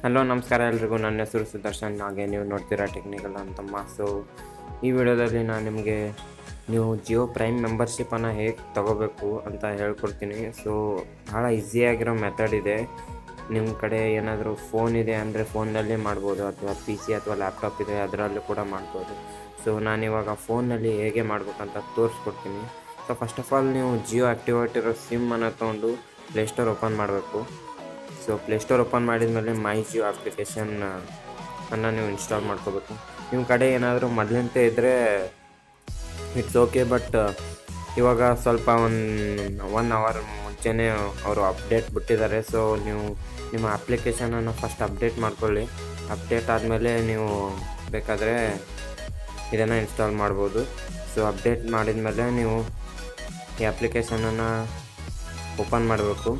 hello ನಮಸ್ಕಾರ ಎಲ್ರಿಗೂ ನನ್ನ ಹೆಸರು ಸುದರ್ಶನ್ ಹಾಗೆ ನೀವು ನೋಡ್ತೀರಾ ಟೆಕ್ನಿಕಲ್ ಅಂತಮ್ಮ ಸೊ ಈ ವಿಡಿಯೋದಲ್ಲಿ ನಾನು ನಿಮಗೆ ನೀವು ಜಿಯೋ ಪ್ರೈಮ್ ಮೆಂಬರ್ಶಿಪ್ಪನ್ನು ಹೇಗೆ ತಗೋಬೇಕು ಅಂತ ಹೇಳ್ಕೊಡ್ತೀನಿ ಸೊ ಭಾಳ ಈಸಿಯಾಗಿರೋ ಮೆಥಡ್ ಇದೆ ನಿಮ್ಮ ಕಡೆ ಏನಾದರೂ ಫೋನ್ ಇದೆ ಅಂದರೆ ಫೋನಲ್ಲಿ ಮಾಡ್ಬೋದು ಅಥವಾ ಪಿ ಸಿ ಅಥವಾ ಲ್ಯಾಪ್ಟಾಪ್ ಇದೆ ಅದರಲ್ಲೂ ಕೂಡ ಮಾಡ್ಬೋದು ಸೊ ನಾನಿವಾಗ ಫೋನಲ್ಲಿ ಹೇಗೆ ಮಾಡ್ಬೇಕಂತ ತೋರಿಸ್ಕೊಡ್ತೀನಿ ಸೊ ಫಸ್ಟ್ ಆಫ್ ಆಲ್ ನೀವು ಜಿಯೋ ಆ್ಯಕ್ಟಿವೇಟ್ ಇರೋ ಸಿಮ್ಮನ್ನು ತೊಗೊಂಡು ಪ್ಲೇಸ್ಟೋರ್ ಓಪನ್ ಮಾಡಬೇಕು ಸೊ ಪ್ಲೇಸ್ಟೋರ್ ಓಪನ್ ಮಾಡಿದ ಮೇಲೆ ಮೈ ಜಿಯೋ ಅಪ್ಲಿಕೇಶನ್ ಅನ್ನು ನೀವು ಇನ್ಸ್ಟಾಲ್ ಮಾಡ್ಕೋಬೇಕು ನಿಮ್ಮ ಕಡೆ ಏನಾದರೂ ಮೊದಲಿಂತೆ ಇದ್ದರೆ ಇಟ್ಸ್ ಓಕೆ ಬಟ್ ಇವಾಗ ಸ್ವಲ್ಪ ಒಂದು ಒನ್ ಅವರ್ ಮುಂಚೆನೇ ಅವರು ಅಪ್ಡೇಟ್ ಬಿಟ್ಟಿದ್ದಾರೆ ಸೊ ನೀವು ನಿಮ್ಮ ಅಪ್ಲಿಕೇಶನನ್ನು ಫಸ್ಟ್ ಅಪ್ಡೇಟ್ ಮಾಡ್ಕೊಳ್ಳಿ ಅಪ್ಡೇಟ್ ಆದಮೇಲೆ ನೀವು ಬೇಕಾದರೆ ಇದನ್ನು ಇನ್ಸ್ಟಾಲ್ ಮಾಡ್ಬೋದು ಸೊ ಅಪ್ಡೇಟ್ ಮಾಡಿದ ಮೇಲೆ ನೀವು ಈ ಅಪ್ಲಿಕೇಶನನ್ನು ಓಪನ್ ಮಾಡಬೇಕು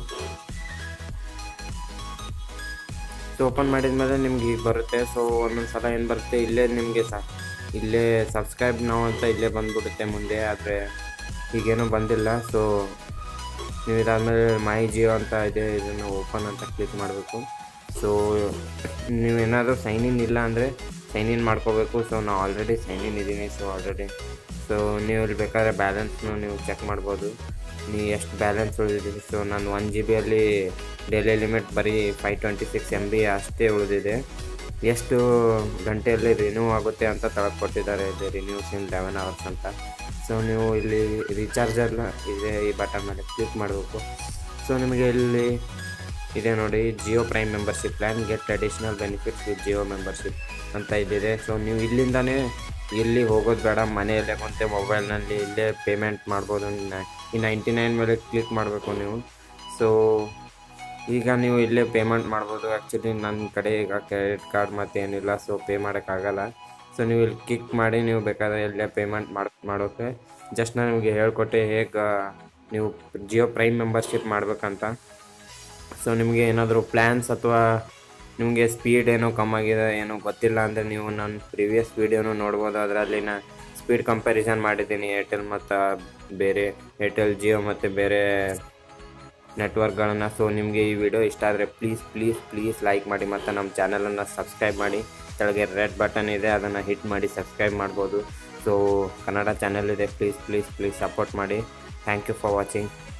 ಸೊ ಓಪನ್ ಮಾಡಿದ ಮೇಲೆ ನಿಮ್ಗೆ ಈಗ ಬರುತ್ತೆ ಸೊ ಒಂದೊಂದು ಸಲ ಏನು ಬರುತ್ತೆ ಇಲ್ಲೇ ನಿಮಗೆ ಸ ಇಲ್ಲೇ ಸಬ್ಸ್ಕ್ರೈಬ್ ನಾವು ಅಂತ ಇಲ್ಲೇ ಬಂದ್ಬಿಡುತ್ತೆ ಮುಂದೆ ಆದರೆ ಈಗೇನೂ ಬಂದಿಲ್ಲ ಸೊ ನೀವು ಇದಾದಮೇಲೆ ಮೈ ಜಿಯೋ ಅಂತ ಇದೆ ಇದನ್ನು ಓಪನ್ ಅಂತ ಕ್ಲಿಕ್ ಮಾಡಬೇಕು ಸೊ ನೀವೇನಾದರೂ ಸೈನ್ ಇನ್ ಇಲ್ಲ ಅಂದರೆ ಸೈನ್ ಇನ್ ಮಾಡ್ಕೋಬೇಕು ಸೊ ನಾವು ಆಲ್ರೆಡಿ ಸೈನ್ ಇನ್ ಇದ್ದೀನಿ ಸೊ ಆಲ್ರೆಡಿ ಸೊ ನೀವು ಇಲ್ಲಿ ಬೇಕಾದ್ರೆ ಬ್ಯಾಲೆನ್ಸ್ನು ನೀವು ಚೆಕ್ ಮಾಡ್ಬೋದು ನೀವು ಎಷ್ಟು ಬ್ಯಾಲೆನ್ಸ್ ಉಳಿದಿದೆ ಸೊ ನಾನು ಒನ್ ಜಿ ಬಿಯಲ್ಲಿ ಡೈಲಿ ಲಿಮಿಟ್ ಬರೀ five twenty six M B ಅಷ್ಟೇ ಉಳಿದಿದೆ ಎಷ್ಟು ಗಂಟೆಯಲ್ಲಿ ರಿನ್ಯೂ ಆಗುತ್ತೆ ಅಂತ ತೆಗೆದು ಕೊಟ್ಟಿದ್ದಾರೆ ಇಲ್ಲಿ ರಿನ್ಯೂಸ್ ಇನ್ ಲೆವೆನ್ ಅವರ್ಸ್ ಅಂತ ಸೊ ನೀವು ಇಲ್ಲಿ ರೀಚಾರ್ಜ್ ಎಲ್ಲ ಇದೆ ಈ ಬಟನ್ ಮೇಲೆ ಕ್ಲಿಕ್ ಮಾಡಬೇಕು ಸೊ ನಿಮಗೆ ಇಲ್ಲಿ ಇದೆ ನೋಡಿ Jio prime membership plan get additional benefits with Jio membership ಅಂತ ಇಲ್ಲಿದೆ ಸೊ ನೀವು ಇಲ್ಲಿಂದನೇ ಇಲ್ಲಿ ಹೋಗೋದು ಬೇಡ ಮನೆಯಲ್ಲೇ ಕುಂತೆ ಮೊಬೈಲ್ನಲ್ಲಿ ಇಲ್ಲೇ ಪೇಮೆಂಟ್ ಮಾಡ್ಬೋದು ನ- ಈ ನೈಂಟಿ ನೈನ್ ಮೇಲೆ ಕ್ಲಿಕ್ ಮಾಡಬೇಕು ನೀವು ಸೊ ಈಗ ನೀವು ಇಲ್ಲೇ ಪೇಮೆಂಟ್ ಮಾಡ್ಬೋದು ಆ್ಯಕ್ಚುಲಿ ನನ್ನ ಕಡೆ ಈಗ ಕ್ರೆಡಿಟ್ ಕಾರ್ಡ್ ಮತ್ತು ಏನಿಲ್ಲ ಸೊ ಪೇ ಮಾಡೋಕ್ಕಾಗಲ್ಲ ಸೊ ನೀವು ಇಲ್ಲಿ ಕ್ಲಿಕ್ ಮಾಡಿ ನೀವು ಬೇಕಾದ್ರೆ ಇಲ್ಲೇ ಪೇಮೆಂಟ್ ಮಾಡಿ ಮಾಡೋಕ್ಕೆ ಜಸ್ಟ್ ನಾನು ನಿಮಗೆ ಹೇಳ್ಕೊಟ್ಟೆ ಹೇಗೆ ನೀವು ಜಿಯೋ ಪ್ರೈಮ್ ಮೆಂಬರ್ಶಿಪ್ ಮಾಡ್ಬೇಕಂತ ಸೊ ನಿಮಗೆ ಏನಾದರೂ ಪ್ಲ್ಯಾನ್ಸ್ ಅಥವಾ ನಿಮಗೆ ಸ್ಪೀಡ್ ಏನೋ ಕಮ್ಮಾಗಿದೆ ಏನೋ ಗೊತ್ತಿಲ್ಲ ಅಂದರೆ ನೀವು ನನ್ನ ಪ್ರೀವಿಯಸ್ ವೀಡಿಯೋನು ನೋಡ್ಬೋದು ಅದರಲ್ಲಿ ನಾನು ಸ್ಪೀಡ್ ಕಂಪ್ಯಾರಿಸನ್ ಮಾಡಿದ್ದೀನಿ ಏರ್ಟೆಲ್ ಮತ್ತು ಬೇರೆ ಏರ್ಟೆಲ್ ಜಿಯೋ ಮತ್ತು ಬೇರೆ ನೆಟ್ವರ್ಕ್ಗಳನ್ನು ಸೊ ನಿಮಗೆ ಈ ವಿಡಿಯೋ ಇಷ್ಟ ಆದರೆ ಪ್ಲೀಸ್ ಪ್ಲೀಸ್ ಪ್ಲೀಸ್ ಲೈಕ್ ಮಾಡಿ ಮತ್ತು ನಮ್ಮ ಚಾನಲನ್ನು ಸಬ್ಸ್ಕ್ರೈಬ್ ಮಾಡಿ ಕೆಳಗೆ ರೆಡ್ ಬಟನ್ ಇದೆ ಅದನ್ನು ಹಿಟ್ ಮಾಡಿ ಸಬ್ಸ್ಕ್ರೈಬ್ ಮಾಡ್ಬೋದು ಸೊ ಕನ್ನಡ ಚಾನಲ್ ಇದೆ ಪ್ಲೀಸ್ ಪ್ಲೀಸ್ ಪ್ಲೀಸ್ ಸಪೋರ್ಟ್ ಮಾಡಿ ಥ್ಯಾಂಕ್ ಯು ಫಾರ್ ವಾಚಿಂಗ್